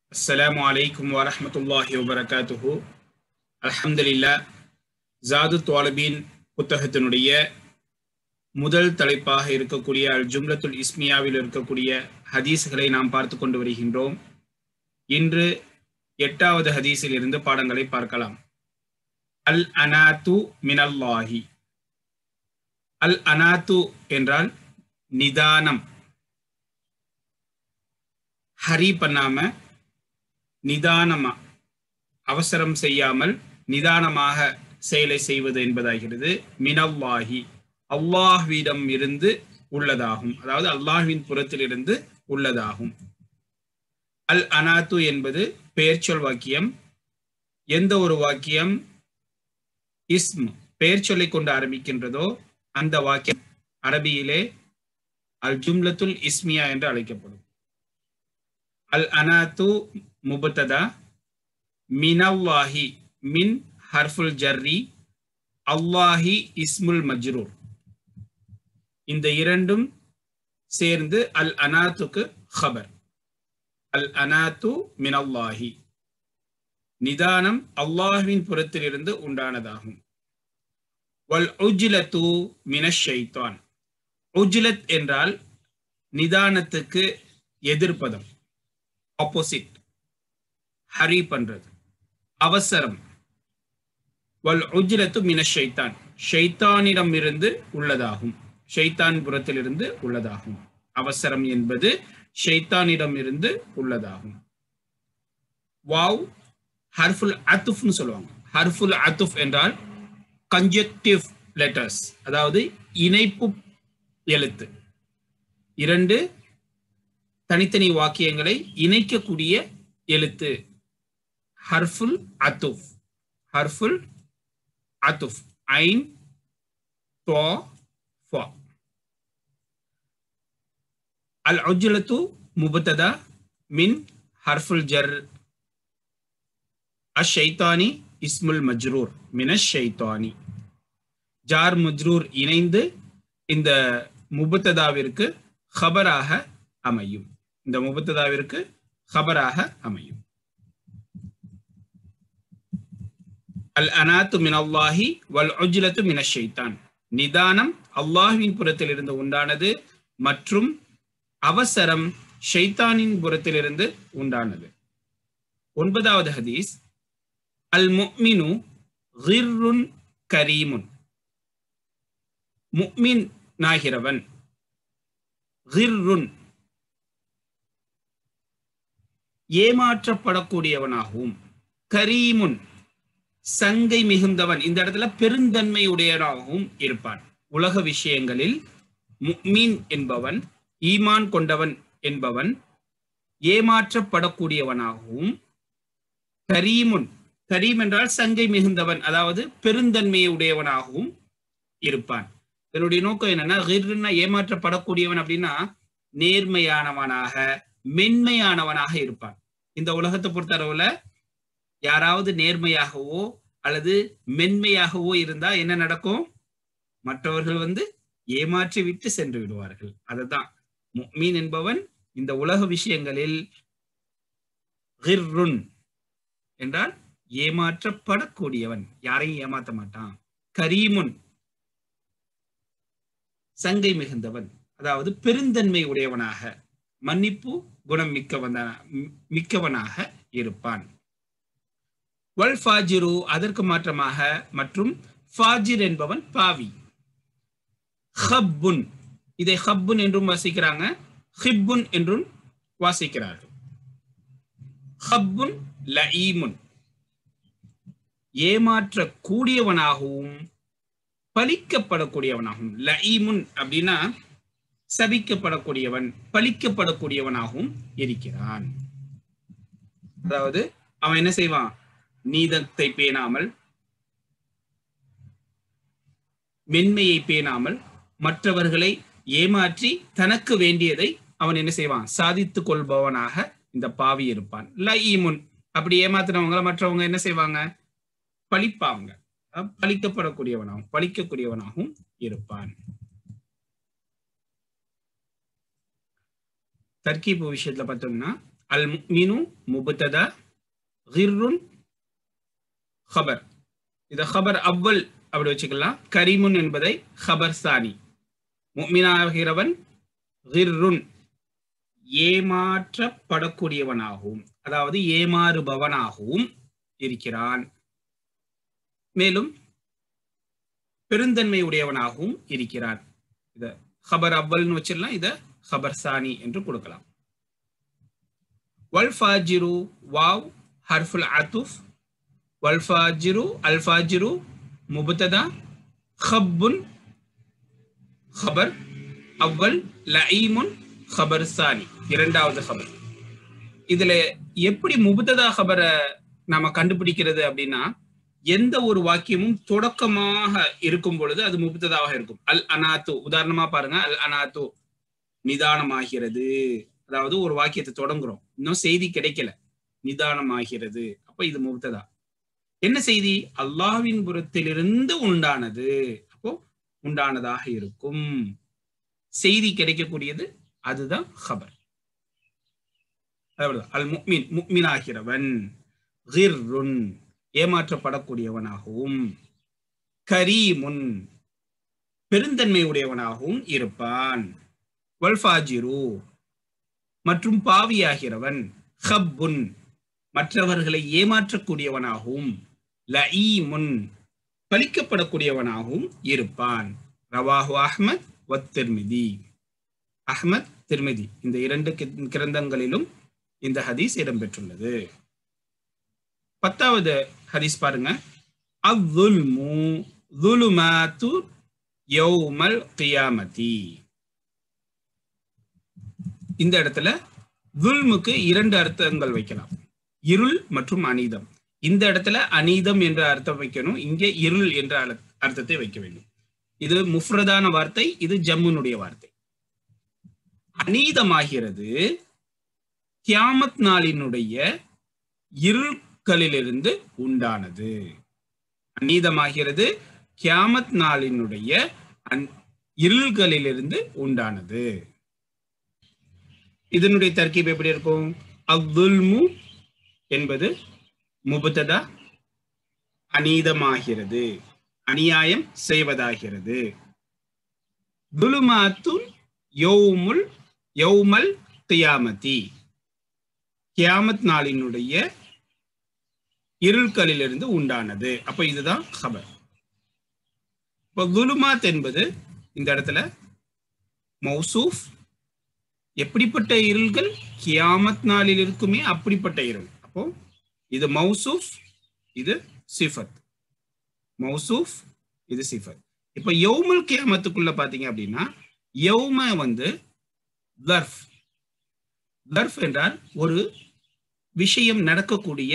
السلام عليكم ورحمة الله وبركاته الحمد لله ஜாது துவாலபீன் புத்தகத்தினுடைய முதல் தலைப்பாக இருக்கக்கூடிய அல் ஜும்லத்துல் இஸ்மியாவில் இருக்கக்கூடிய ஹதீஸ்களை நாம் பார்த்து கொண்டு வருகின்றோம் இன்று எட்டாவது ஹதீஸில் இருந்து பாடங்களை பார்க்கலாம் அல் அனாத்து மினல்லாஹி அல் அனாத்து என்றால் நிதானம் ஹரி பண்ணாம நிதானமா அவசரம் செய்யாமல் நிதானமாக செயலை செய்வது என்பதாகிறது மினல்லாஹி அல்லாஹ்விடம் இருந்து உள்ளதாகும் அதாவது அல்லாஹ்வின் புறத்திலிருந்து உள்ளதாகும் அல் அனாத்து என்பது பெயர்ச்சொல் வாக்கியம் எந்த ஒரு வாக்கியம் இஸ்ம் பெயர் சொல்லை கொண்டு ஆரம்பிக்கின்றதோ அந்த வாக்கியம் அரபியிலே அல் ஜும்லத்துல் இஸ்மியா என்று அழைக்கப்படும் அல் அனாத்து முபத்ததா மினல்லாஹி மின் ஹர்ஃபுல் ஜர்ரி அல்லாஹி இஸ்முல் மஜ்ரூர் இந்த இரண்டும் சேர்ந்து அல் அனாத்துக்கு ஹபர் அல் அனாத்து மினல்லாஹி நிதானம் அல்லாஹ்வின் புறத்திலிருந்து உண்டானதாகும் வல் உஜ்லத்து மினஷைத்தான் உஜ்லத் என்றால் நிதானத்துக்கு எதிர்ப்பதம் ஆப்போசிட் ஹரி பண்றது அவசரம் வல் உஜ்லத்து மின ஷைத்தான் ஷைத்தானிடம் இருந்து உள்ளதாகும் ஷைத்தான் புறத்திலிருந்து உள்ளதாகும் அவசரம் என்பது ஷைத்தானிடம் இருந்து உள்ளதாகும் வாவ் ஹர்ஃபுல் அத்துஃப்னு சொல்லுவாங்க ஹர்ஃபுல் அத்துஃப் என்றால் கன்ஜெக்டிவ் லெட்டர்ஸ் அதாவது இணைப்பு எழுத்து இரண்டு தனித்தனி வாக்கியங்களை இணைக்கக்கூடிய எழுத்து ஹர்ஃபுல் அத்துஃப் ஹர்ஃபுல் அத்துஃப் ஐன் தோ ஃபா அல் உஜ்லத்து முபத்ததா மின் ஹர்ஃபுல் ஜர் அஷைத்தானி இஸ்முல் மஜ்ரூர் மின ஷைத்தானி ஜார் மஜ்ரூர் இணைந்து இந்த முபத்ததாவிற்கு ஹபராக அமையும் இந்த முபத்ததாவிற்கு ஹபராக அமையும் அல் அனாத்து மின் அல்லாஹி வல் உஜ்லத்து மின ஷைத்தான் நிதானம் அல்லாஹுவின் புறத்திலிருந்து உண்டானது மற்றும் அவசரம் ஷைத்தானின் புறத்திலிருந்து உண்டானது ஒன்பதாவது ஹதீஸ் அல் முக்மினு ஹிர்ருன் கரீமுன் முக்மின் நாகிறவன் ஹிர்ருன் ஏமாற்றப்படக்கூடியவனாகவும் கரீமுன் சங்கை மிகுந்தவன் இந்த இடத்துல பெருந்தன்மை உடையவனாகவும் இருப்பான் உலக விஷயங்களில் முக்மீன் என்பவன் ஈமான் கொண்டவன் என்பவன் ஏமாற்றப்படக்கூடியவனாகவும் கரீமுன் கரீம் என்றால் சங்கை மிகுந்தவன் அதாவது பெருந்தன்மையை உடையவனாகவும் இருப்பான் இதனுடைய நோக்கம் என்னன்னா ஹிர்னா ஏமாற்றப்படக்கூடியவன் அப்படின்னா நேர்மையானவனாக மென்மையானவனாக இருப்பான் இந்த உலகத்தை பொறுத்தளவுல யாராவது நேர்மையாகவோ அல்லது மென்மையாகவோ இருந்தா என்ன நடக்கும் மற்றவர்கள் வந்து ஏமாற்றி விட்டு சென்று விடுவார்கள் அதுதான் மீன் என்பவன் இந்த உலக விஷயங்களில் என்றால் ஏமாற்றப்படக்கூடியவன் யாரையும் ஏமாத்த மாட்டான் கரீமுன் சங்கை மிகுந்தவன் அதாவது பெருந்தன்மை உடையவனாக மன்னிப்பு குணம் மிக்கவன மிக்கவனாக இருப்பான் வல் ஃபாஜிரு அதற்கு மாற்றமாக மற்றும் ஃபாஜிர் என்பவன் பாவி ஹப்புன் இதை ஹப்புன் என்றும் வாசிக்கிறாங்க ஹிப்புன் என்றும் வாசிக்கிறார்கள் ஹப்புன் லஈமுன் ஏமாற்ற கூடியவனாகவும் பலிக்கப்படக்கூடியவனாகவும் லஈமுன் அப்படின்னா சபிக்கப்படக்கூடியவன் பலிக்கப்படக்கூடியவனாகவும் இருக்கிறான் அதாவது அவன் என்ன செய்வான் நீதத்தை பேணாமல் மென்மையை பேணாமல் மற்றவர்களை ஏமாற்றி தனக்கு வேண்டியதை அவன் என்ன செய்வான் சாதித்துக் கொள்பவனாக இந்த பாவி இருப்பான் லஈமுன் அப்படி ஏமாத்தினவங்கள மற்றவங்க என்ன செய்வாங்க பழிப்பாங்க பழிக்கப்படக்கூடியவனாகவும் பழிக்கக்கூடியவனாகவும் இருப்பான் தர்கீப்பு விஷயத்துல பார்த்தோம்னா அல் முக்மினு முபத்ததா ஹிர்ருன் ஹபர் இத ஹபர் அவ்வல் அப்படி வச்சுக்கலாம் கரீமுன் என்பதை ஹபர் சானி முக்மினாகிறவன் ஹிர்ருன் ஏமாற்றப்படக்கூடியவனாகவும் அதாவது ஏமாறுபவனாகவும் இருக்கிறான் மேலும் பெருந்தன்மை உடையவனாகவும் இருக்கிறான் இத ஹபர் அவ்வல்னு வச்சிடலாம் இத ஹபர் சானி என்று கொடுக்கலாம் வல்ஃபாஜிரு வாவ் ஹர்ஃபுல் அத்துஃப் வல்ஃபாஜிரு அல்ஃபாஜிரு முபத்ததா ஹப்புன் ஹபர் அவ்வல் லஈமுன் ஹபர் சானி இரண்டாவது ஹபர் இதுல எப்படி முபத்ததா ஹபரை நாம கண்டுபிடிக்கிறது அப்படின்னா எந்த ஒரு வாக்கியமும் தொடக்கமாக இருக்கும் பொழுது அது முபத்ததாக இருக்கும் அல் அனாத்து உதாரணமா பாருங்க அல் அனாத்து நிதானமாகிறது அதாவது ஒரு வாக்கியத்தை தொடங்குறோம் இன்னும் செய்தி கிடைக்கல நிதானமாகிறது அப்ப இது முபத்ததா என்ன செய்தி அல்லாஹ்வின் புறத்திலிருந்து உண்டானது அப்போ உண்டானதாக இருக்கும் செய்தி கிடைக்கக்கூடியது அதுதான் ஹபர் அவ்வளவுதான் அல் முக்மின் முக்மின் ஆகிறவன் ஹிர்ருன் ஏமாற்றப்படக்கூடியவனாகவும் கரீமுன் பெருந்தன்மை உடையவனாகவும் இருப்பான் வல்ஃபாஜிரு மற்றும் பாவியாகிறவன் ஹப்புன் மற்றவர்களை ஏமாற்றக்கூடியவனாகவும் லஈமுன் பலிக்கப்படக்கூடியவனாகவும் இருப்பான் ரவாஹு அஹ்மத் வத்திர்மிதி அஹ்மத் திருமிதி இந்த இரண்டு கிரந்தங்களிலும் இந்த ஹதீஸ் இடம்பெற்றுள்ளது பத்தாவது ஹதீஸ் பாருங்க அவ்வுல்மு துலுமாத்து யௌமல் கியாமதி இந்த இடத்துல துல்முக்கு இரண்டு அர்த்தங்கள் வைக்கலாம் இருள் மற்றும் அநீதம் இந்த இடத்துல அநீதம் என்ற அர்த்தம் வைக்கணும் இங்கே இருள் என்ற அர்த்தத்தை வைக்க வேண்டும் இது முஃப்ரதான வார்த்தை இது ஜம்முனுடைய வார்த்தை அநீதமாகிறது கியாமத் நாளினுடைய இருள்களிலிருந்து உண்டானது அநீதமாகிறது கியாமத் நாளினுடைய இருள்களிலிருந்து உண்டானது இதனுடைய தர்க்கீப் எப்படி இருக்கும் அவ்வுல்மு என்பது முபத்ததா அநீதமாகிறது அநியாயம் செய்வதாகிறது துலுமாத்துன் யௌமுல் யௌமல் கியாமதி கியாமத் நாளினுடைய இருள்களிலிருந்து உண்டானது அப்ப இதுதான் ஹபர் இப்போ குலுமாத் என்பது இந்த இடத்துல மௌசூஃப் எப்படிப்பட்ட இருள்கள் கியாமத் நாளில் இருக்குமே அப்படிப்பட்ட இருள் அப்போ இது மௌசூஃப் இது சிஃபத் மௌசூஃப் இது சிஃபத் இப்ப யௌமல் கியாமத்துக்குள்ள பாத்தீங்க அப்படின்னா யௌம வந்து தர்ஃப் தர்ஃப் என்றால் ஒரு விஷயம் நடக்கக்கூடிய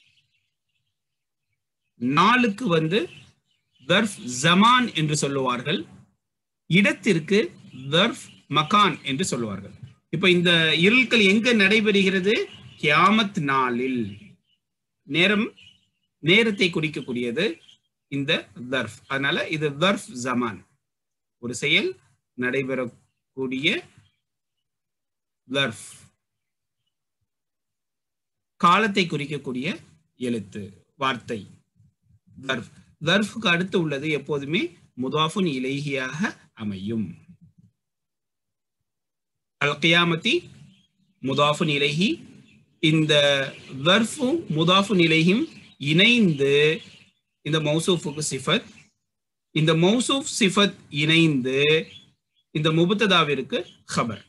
நாளுக்கு வந்து தர்ஃப் ஜமான் என்று சொல்லுவார்கள் இடத்திற்கு தர்ஃப் மகான் என்று சொல்லுவார்கள் இப்ப இந்த இருள்கள் எங்க நடைபெறுகிறது கியாமத் நாளில் நேரம் நேரத்தை குறிக்கக்கூடியது இந்த தர்ஃப் அதனால இது தர்ஃப் ஜமான் ஒரு செயல் நடைபெறக்கூடிய தர்ஃப் காலத்தை குறிக்கக்கூடிய எழுத்து வார்த்தை தர்ஃப் தர்ஃபுக்கு அடுத்து உள்ளது எப்போதுமே முதாஃபுன் இலைகியாக அமையும் அல் கியாமத்தி முதாஃபுன் இலைஹி இந்த தர்ஃபும் முதாஃபுன் இலைஹிம் இணைந்து இந்த மௌசூஃபுக்கு சிஃபத் இந்த மௌசூஃப் சிஃபத் இணைந்து இந்த முபத்ததாவிற்கு ஹபர்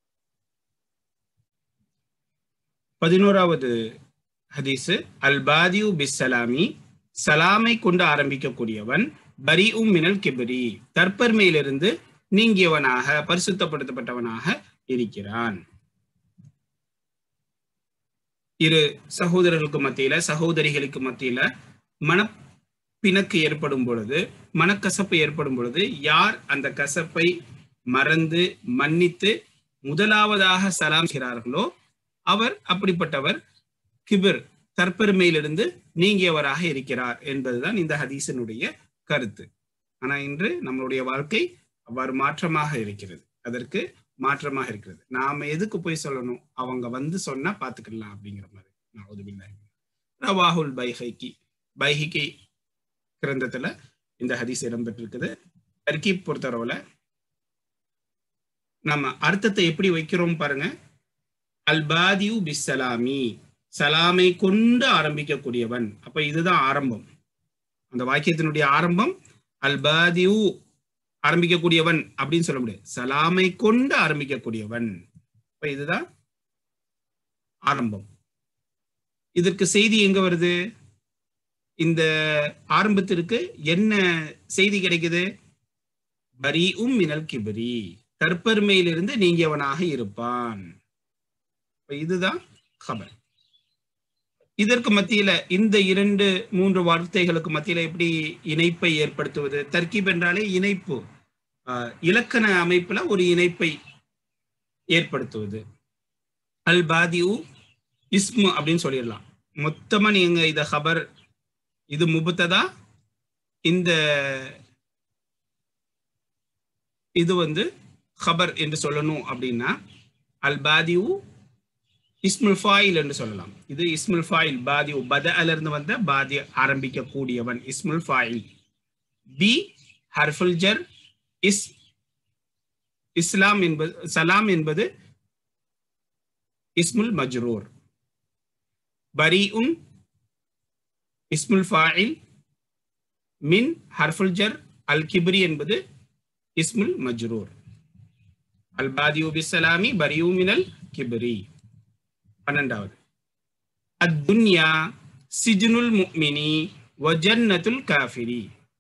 பதினோராவது ஹதீஸு அல் பாதியு பிஸ்ஸலாமி சலாமை கொண்டு ஆரம்பிக்கக்கூடியவன் பரி உம் மினல் கிபரி தற்பர்மையிலிருந்து நீங்கியவனாக பரிசுத்தப்படுத்தப்பட்டவனாக இருக்கிறான் இரு சகோதரர்களுக்கு மத்தியில சகோதரிகளுக்கு மத்தியில மனப்பிணக்கு ஏற்படும் பொழுது மனக்கசப்பு ஏற்படும் பொழுது யார் அந்த கசப்பை மறந்து மன்னித்து முதலாவதாக சலாம் செய்கிறார்களோ அவர் அப்படிப்பட்டவர் கிபிர் தற்பெருமையிலிருந்து நீங்கியவராக இருக்கிறார் என்பதுதான் இந்த ஹதீசனுடைய கருத்து ஆனா இன்று நம்மளுடைய வாழ்க்கை அவ்வாறு மாற்றமாக இருக்கிறது அதற்கு மாற்றமாக இருக்கிறது நாம எதுக்கு போய் சொல்லணும் அவங்க வந்து சொன்னா பாத்துக்கலாம் அப்படிங்கிற மாதிரி நான் ரவாஹுல் பைஹைக்கி பைஹிக்கி கிரந்தத்துல இந்த ஹதீஸ் இடம்பெற்றிருக்குது தர்கீப் பொறுத்தளவுல நம்ம அர்த்தத்தை எப்படி வைக்கிறோம் பாருங்க அல்பாதியு பிஸ்ஸலாமி சலாமை கொண்டு ஆரம்பிக்கக்கூடியவன் அப்ப இதுதான் ஆரம்பம் அந்த வாக்கியத்தினுடைய ஆரம்பம் அல்பாதியு ஆரம்பிக்கக்கூடியவன் அப்படின்னு சொல்ல முடியாது சலாமை கொண்டு ஆரம்பிக்கக்கூடியவன் இப்ப இதுதான் ஆரம்பம் இதற்கு செய்தி எங்க வருது இந்த ஆரம்பத்திற்கு என்ன செய்தி கிடைக்குது பரி உம் மினல் கிபரி தற்பெருமையிலிருந்து நீங்கியவனாக இருப்பான் இதுதான் கபர் இதற்கு மத்தியில இந்த இரண்டு மூன்று வார்த்தைகளுக்கு மத்தியில எப்படி இணைப்பை ஏற்படுத்துவது தர்கீப் என்றாலே இணைப்பு இலக்கண அமைப்புல ஒரு இணைப்பை ஏற்படுத்துவது அல் பாதியு இஸ்மு அப்படின்னு சொல்லிடலாம் மொத்தமா நீங்க இத ஹபர் இது முபத்ததா இந்த இது வந்து ஹபர் என்று சொல்லணும் அப்படின்னா அல் பாதியு இஸ்முல் ஃபாயில் என்று சொல்லலாம் இது இஸ்முல் ஃபாயில் பாதி பத இருந்து வந்த பாதி ஆரம்பிக்கக்கூடியவன் இஸ்முல் ஃபாயில் பி ஹர்ஃபுல் ஜர் இஸ் இஸ்லாம் என்பது சலாம் என்பது இஸ்முல் மஜ்ரூர் பரி உன் இஸ்முல் ஃபாயில் மின் ஹர்ஃபுல் ஜர் அல் கிப்ரி என்பது இஸ்முல் மஜ்ரூர் அல் பாதியு பிஸ்ஸலாமி பரியூ மினல் கிப்ரி பன்னெண்டாவது அத்துன்யா சிஜ்னுல் முக்மினி வஜன்னத்துல் காஃபிரி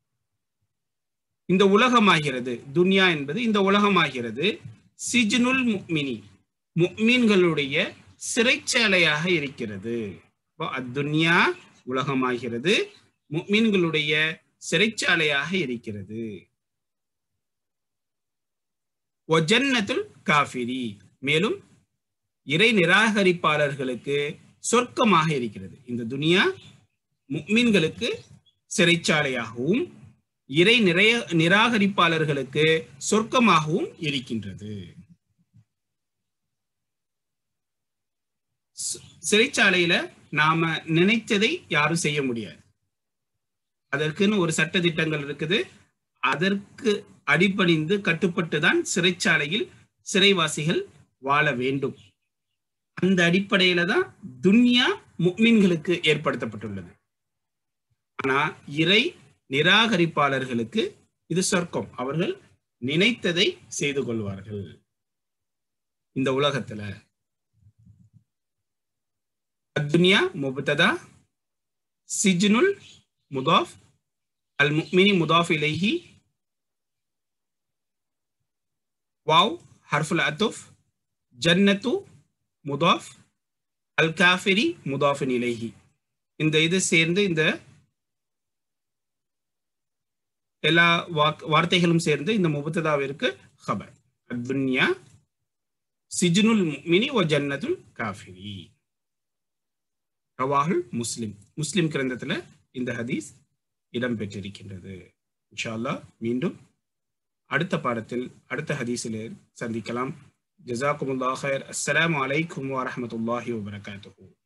இந்த உலகமாகிறது துன்யா என்பது இந்த உலகமாகிறது சிஜ்னுல் முக்மினி முக்மீன்களுடைய சிறைச்சாலையாக இருக்கிறது இப்போ அத்துன்யா உலகமாகிறது முக்மீன்களுடைய சிறைச்சாலையாக இருக்கிறது ஒஜன்னத்துல் காஃபிரி மேலும் இறை நிராகரிப்பாளர்களுக்கு சொர்க்கமாக இருக்கிறது இந்த துனியா முக்மீன்களுக்கு சிறைச்சாலையாகவும் இறை நிறைய நிராகரிப்பாளர்களுக்கு சொர்க்கமாகவும் இருக்கின்றது சிறைச்சாலையில நாம நினைத்ததை யாரும் செய்ய முடியாது அதற்குன்னு ஒரு சட்ட திட்டங்கள் இருக்குது அதற்கு அடிப்பணிந்து கட்டுப்பட்டு தான் சிறைச்சாலையில் சிறைவாசிகள் வாழ வேண்டும் அந்த அடிப்படையில தான் துன்யா முக்மின்களுக்கு ஏற்படுத்தப்பட்டுள்ளது ஆனா இறை நிராகரிப்பாளர்களுக்கு இது சொர்க்கம் அவர்கள் நினைத்ததை செய்து கொள்வார்கள் இந்த உலகத்துல அத்துன்யா முபத்ததா சிஜ்னுல் முதாஃப் அல் முக்மினி முதாஃப் இலைஹி வாவ் ஹர்ஃபுல் அத்துஃப் ஜன்னத்து முதாஃப் அல் காஃபிரி முதாஃபின் இலைஹி இந்த இது சேர்ந்து இந்த எல்லா வார்த்தைகளும் சேர்ந்து இந்த முபத்ததாவிற்கு ஹபர் அத்துன்யா சிஜ்னுல் முக்மினி ஓ ஜன்னத்துல் காஃபிரி ரவாஹுல் முஸ்லிம் முஸ்லிம் கிரந்தத்துல இந்த ஹதீஸ் இடம்பெற்றிருக்கின்றது இன்ஷா அல்லாஹ் மீண்டும் அடுத்த பாடத்தில் அடுத்த ஹதீஸில் சந்திக்கலாம் ஜசாக்குமுல்லா ஹைர் அஸ்ஸலாமு அலைக்கும் வரஹமத்துல்லாஹி வபரகாத்துஹூ